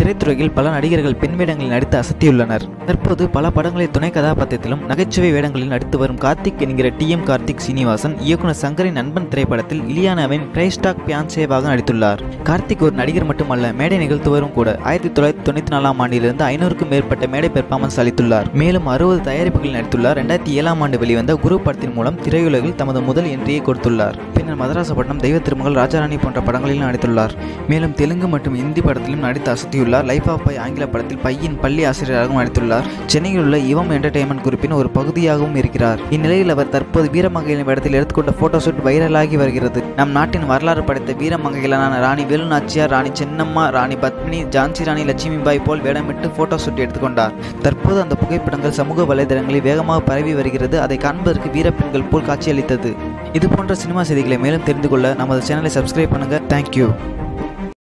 திரைத்துறையில் பல நடிகர்கள் பெண் வேடங்களில் நடித்து அசத்தியுள்ளனர் தற்போது பல படங்களில் துணை கதாபாத்திரத்திலும் நகைச்சுவை வேடங்களில் நடித்து வரும் கார்த்திக் என்கிற டி எம் கார்த்திக் சீனிவாசன் இயக்குனர் சங்கரின் நண்பன் திரைப்படத்தில் இலியானாவின் பிரைஸ்டாக் பியான்சேவாக நடித்துள்ளார் கார்த்திக் ஒரு நடிகர் மட்டுமல்ல மேடை நிகழ்த்துவரும் கூட ஆயிரத்தி தொள்ளாயிரத்தி தொண்ணூற்றி நாலாம் ஆண்டிலிருந்து ஐநூறுக்கும் மேற்பட்ட மேடை பெர்ஃபார்மன்ஸ் அளித்துள்ளார் மேலும் அறுபது தயாரிப்புகளில் நடித்துள்ளார் ரெண்டாயிரத்தி ஏழாம் ஆண்டு வெளிவந்த குரு படத்தின் மூலம் திரையுலகில் தமது முதல் என்ட்ரியை கொடுத்துள்ளார் பின்னர் மதராசப்பட்டினம் தெய்வ திருமகள் ராஜாராணி போன்ற படங்களிலும் நடித்துள்ளார் மேலும் தெலுங்கு மற்றும் இந்தி படத்திலும் நடித்து அசத்தியுள்ளார் லைஃப் ஆஃப் பை ஆங்கில படத்தில் பையின் பள்ளி ஆசிரியராகவும் நடித்துள்ளார் சென்னையில் உள்ள இவம் என்டர்டைன்மெண்ட் குரூப்பின் ஒரு பகுதியாகவும் இருக்கிறார் இந்நிலையில் அவர் தற்போது வீரமங்கையின் வேடத்தில் எடுத்துக்கொண்ட போட்டோஷூட் வைரலாகி வருகிறது நம் நாட்டின் வரலாறு படைத்த வீரமங்கைகளான ராணி வேலு நாச்சியார் ராணி சென்னம்மா ராணி பத்மினி ஜான்சி ராணி லட்சுமிபாய் போல் வேடமிட்டு போட்டோஷூட் எடுத்துக்கொண்டார் தற்போது அந்த புகைப்படங்கள் சமூக வலைதளங்களில் வேகமாக பரவி வருகிறது அதை காண்பதற்கு வீரப்பெண்கள் போல் காட்சியளித்தது இது போன்ற சினிமா செய்திகளை மேலும் தெரிந்து கொள்ள நமது சேனலை சப்ஸ்கிரைப் பண்ணுங்க தேங்க்யூ